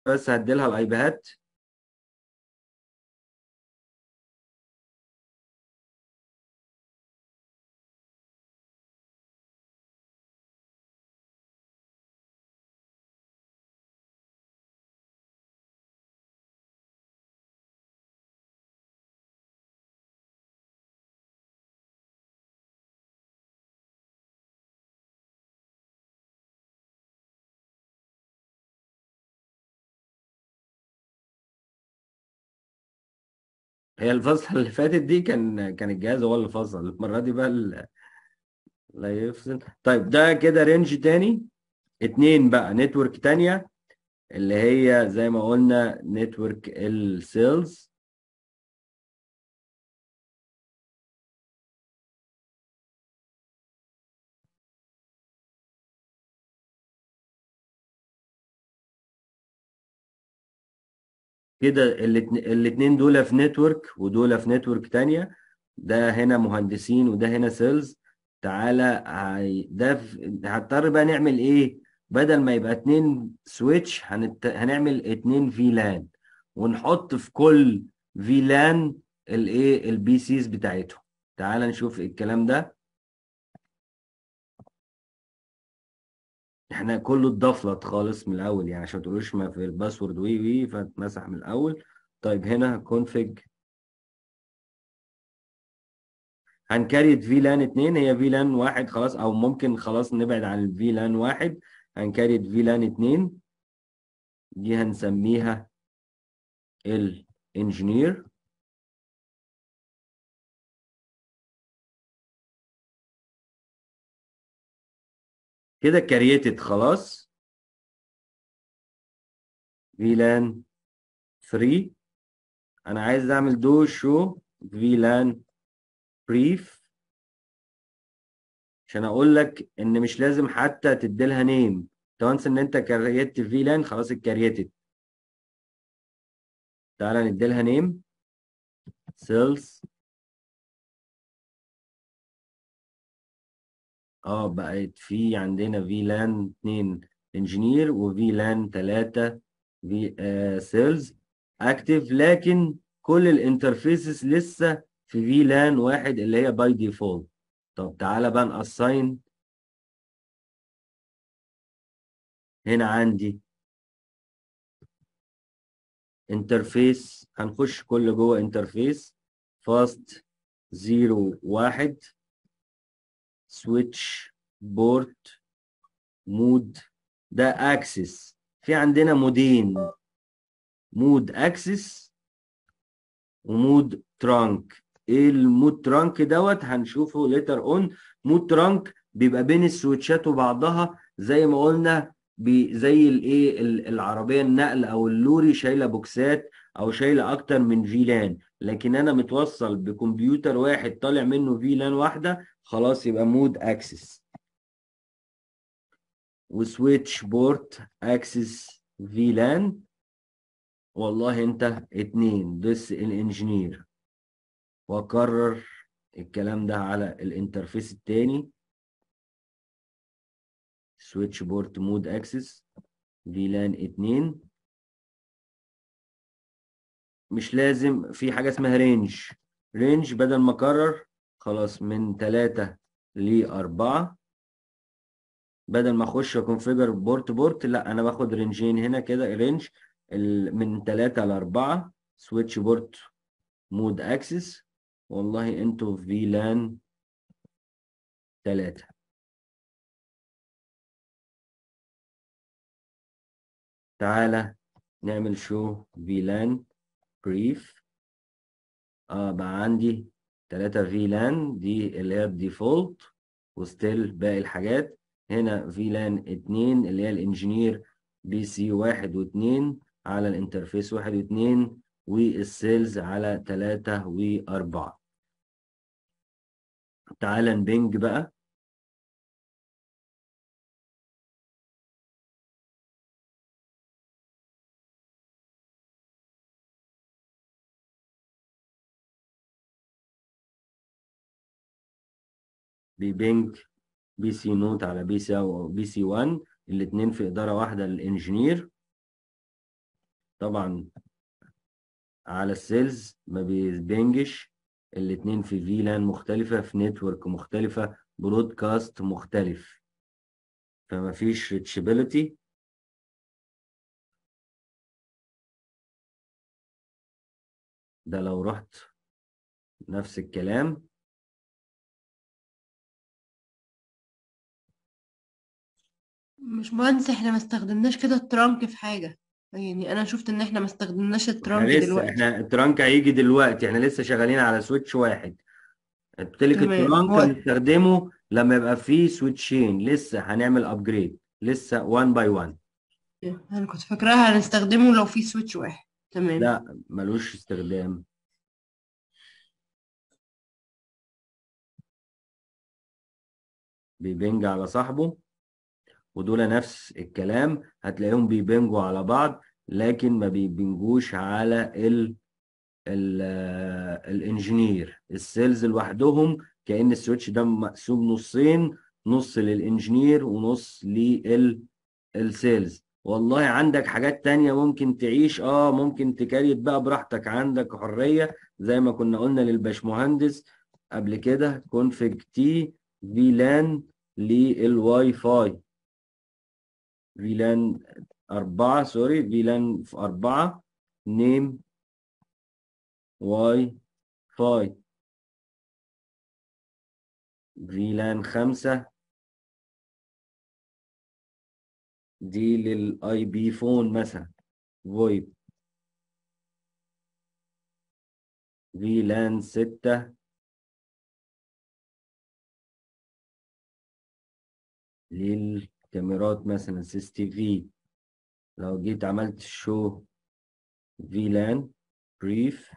بس هديلها الايباد هي الفصل اللي فاتت دي كان كان الجهاز هو اللي فصل المرة دي بقى ال- لا يفصل طيب ده كده رينج تاني اتنين بقى نتورك تانية اللي هي زي ما قلنا نتورك السيلز كده الاتن- الاتنين دول في نتورك ودول في نتورك تانية ده هنا مهندسين وده هنا سيلز تعالى هي- ده في- هنضطر بقى نعمل ايه بدل ما يبقى اتنين سويتش هنت... هنعمل اتنين في لان ونحط في كل في لان الايه البي سيز بتاعتهم تعالى نشوف الكلام ده احنا كله اتضفلت خالص من الاول يعني عشان ما تقولوش ما في الباسورد وي وي فاتمسح من الاول طيب هنا كونفيج هنكريت في لان 2 هي في لان واحد خلاص او ممكن خلاص نبعد عن الفي لان واحد هنكريت في لان 2 دي هنسميها الانجينير كده كريتد خلاص في لان 3 انا عايز اعمل دو شو في لان بريف عشان اقول لك ان مش لازم حتى تديلها نيم وانس ان انت كريت في لان خلاص اتكريتد تعالى نديلها نيم سيلز اه بقت في عندنا في لان 2 انجينير وفي لان 3 في سيلز اكتف لكن كل الانترفيسز لسه في في لان واحد اللي هي باي ديفولت طب تعالى بقى ناساين هنا عندي انترفيس هنخش كل جوه انترفيس فاست زيرو واحد سويتش بورت مود ده اكسس في عندنا مودين مود اكسس ومود ترانك ايه المود ترانك دوت هنشوفه ليتر اون مود ترانك بيبقى بين السويتشات وبعضها زي ما قلنا بي زي الايه ال- العربيه النقل او اللوري شايله بوكسات او شايله اكتر من فيلان لكن انا متوصل بكمبيوتر واحد طالع منه فيلان واحده خلاص يبقى مود اكسس وسويتش بورت اكسس فيلان والله انت اتنين دس الانجينير واكرر الكلام ده على الانترفيس التاني سويتش بورت مود اكسس فيلان اتنين مش لازم في حاجة اسمها رينج رينج بدل ما اكرر خلاص من تلاتة لأربعة بدل ما اخش اكونفيجر بورت بورت لا انا باخد رينجين هنا كده رينج ال- من تلاتة لأربعة سويتش بورت مود اكسس والله انتوا في فيلان تلاتة تعالى نعمل شو فيلان بريف اه بقى عندي تلاتة فيلان دي اللي هي الديفولت وستيل باقي الحاجات هنا فيلان اتنين اللي هي الانجينير بي سي واحد واتنين على الانترفيس واحد واتنين والسيلز على تلاتة وأربعة تعالى نبنج بقى ببنج بي سي نوت على بي سي بي سي 1 الاتنين في إدارة واحدة للإنجينير طبعا على السيلز ما بيبنجش الاتنين في فيلان مختلفة في نتورك مختلفة برودكاست مختلف فما فيش ريتشابيلتي ده لو رحت نفس الكلام مش مهندس احنا ما استخدمناش كده الترانك في حاجة يعني انا شفت ان احنا ما استخدمناش احنا الترانك لسه دلوقتي احنا الترانك هيجي دلوقتي احنا لسه شغالين على سويتش واحد قلت لك تمام الترانك هو هنستخدمه لما يبقى فيه سويتشين لسه هنعمل ابجريد لسه 1 باي 1 انا كنت فاكراها هنستخدمه لو في سويتش واحد تمام لا ملوش استخدام بيبنج على صاحبه ودول نفس الكلام هتلاقيهم بيبنجوا على بعض لكن ما بيبنجوش على ال ال الانجينير السيلز لوحدهم كأن السويتش ده مقسوم نصين نص للانجينير ونص للسيلز والله عندك حاجات تانية ممكن تعيش اه ممكن تكريت بقى براحتك عندك حرية زي ما كنا قلنا للباشمهندس قبل كده config تي فيلان للواي فاي فيلان أربعة سوري فيلان في أربعة نيم واي فاي فيلان خمسة دي للاي بي فون مثلا فويب فيلان ستة للكاميرات مثلا سيس تي في لو جيت عملت شو فيلان بريف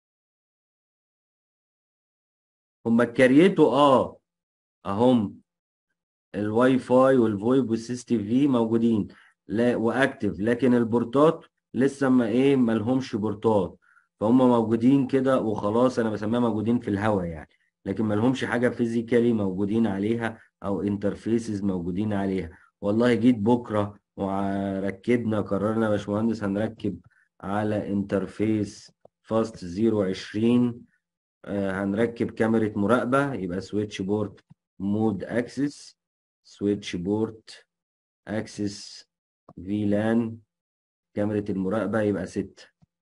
هما كريتوا اه اهم الواي فاي والفويب والسيس تي في موجودين لا واكتف لكن البورتات لسه ما ايه ما لهمش بورتات فهم موجودين كده وخلاص انا بسميها موجودين في الهواء يعني لكن ما لهمش حاجه فيزيكالي موجودين عليها او انترفيسز موجودين عليها والله جيت بكره وركبنا قررنا يا باشمهندس هنركب على انترفيس فاست 020 آه هنركب كاميرا مراقبه يبقى سويتش بورت مود اكسس سويتش بورت اكسس فيلان كاميرا المراقبه يبقى 6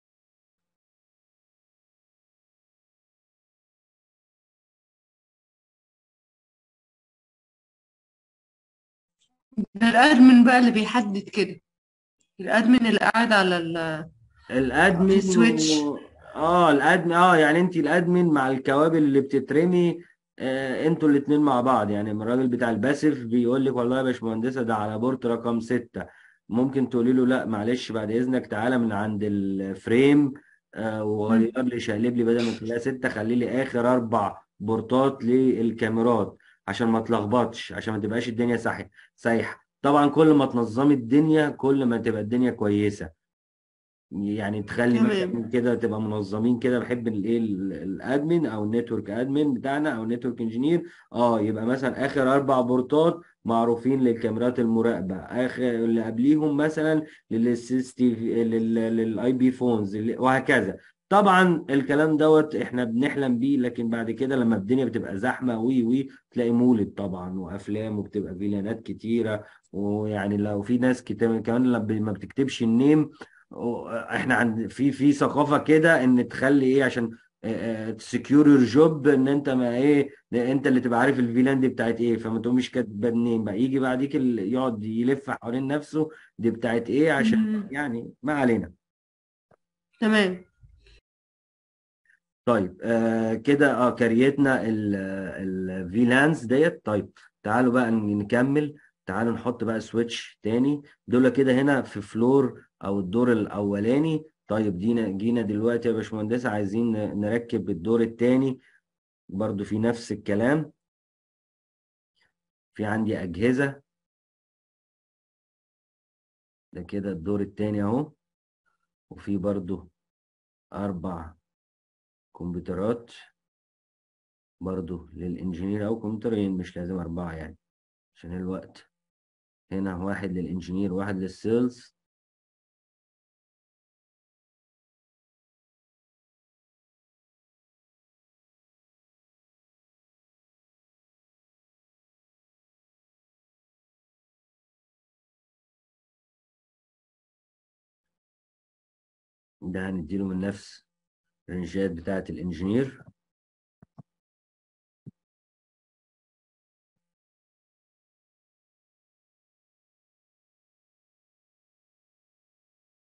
ده الادمن بقى اللي بيحدد كده الادمن اللي قاعد على ال في الادمن السويتش و... اه الادمن اه يعني انت الادمن مع الكوابل اللي بتترمي آه انتوا الاتنين مع بعض يعني الراجل بتاع الباسف بيقول لك والله يا باشمهندسه ده على بورت رقم ستة ممكن تقولي له لا معلش بعد اذنك تعالى من عند الفريم آه مم. وغير لي شقلب لي بدل ما تخليها ستة خلي لي اخر اربع بورتات للكاميرات عشان ما تلخبطش عشان ما تبقاش الدنيا سايحه سايحه طبعا كل ما تنظمي الدنيا كل ما تبقى الدنيا كويسه يعني تخلي تمام مثلا كده تبقى منظمين كده بحب الايه ال- الادمن او النتورك ادمن بتاعنا او النتورك انجينير اه يبقى مثلا اخر اربع بورتات معروفين للكاميرات المراقبه اخر اللي قبليهم مثلا للسيس تي في للاي بي فونز وهكذا طبعا الكلام دوت احنا بنحلم بيه لكن بعد كده لما الدنيا بتبقى زحمه وي وي تلاقي مولد طبعا وافلام وبتبقى فيلانات كتيره ويعني لو في ناس كتير كمان لما ما بتكتبش النيم احنا عند في في ثقافه كده ان تخلي ايه عشان تسكيور يور جوب ان انت ما ايه انت اللي تبقى عارف الفيلان دي بتاعت ايه فما تقومش كاتب النيم بقى يجي بعديك ال- يقعد يلف حوالين نفسه دي بتاعت ايه عشان مم. يعني ما علينا تمام طيب آه كده اه كريتنا الفيلانس ديت طيب تعالوا بقى نكمل تعالوا نحط بقى سويتش تاني دول كده هنا في فلور او الدور الاولاني طيب دينا جينا دلوقتي يا باشمهندس عايزين ن- نركب الدور التاني برضو في نفس الكلام في عندي اجهزة ده كده الدور التاني اهو وفي برضو اربع كمبيوترات برضو للانجينير او كمبيوترين مش لازم اربعة يعني عشان الوقت هنا واحد للانجينير واحد للسيلز ده هنديله من نفس الرنجات بتاعة الانجينير